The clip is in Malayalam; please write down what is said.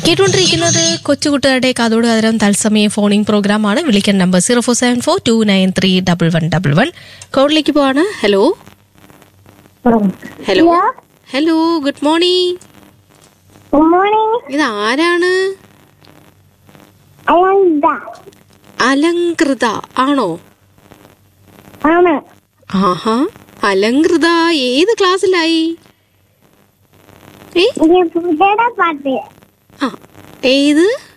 കേട്ടുകൊണ്ടിരിക്കുന്നത് കൊച്ചുകുട്ടുകാരുടെ കാതോട് കാതരം തത്സമയ ഫോണിംഗ് പ്രോഗ്രാമാണ് വിളിക്കാൻ number zero four seven four two nine three double one double one കോഡിലേക്ക് പോവാണ് hello hello hello good morning good morning ഇത് ആരാണ് അലങ്ക അലങ്കൃത ആണോ ആണ് ആഹാ അലങ്കൃത ഏത് ക്ലാസ്സിലായി ഏ ഇത് പുതിയുടെ പാട്ട് ആ ഏത്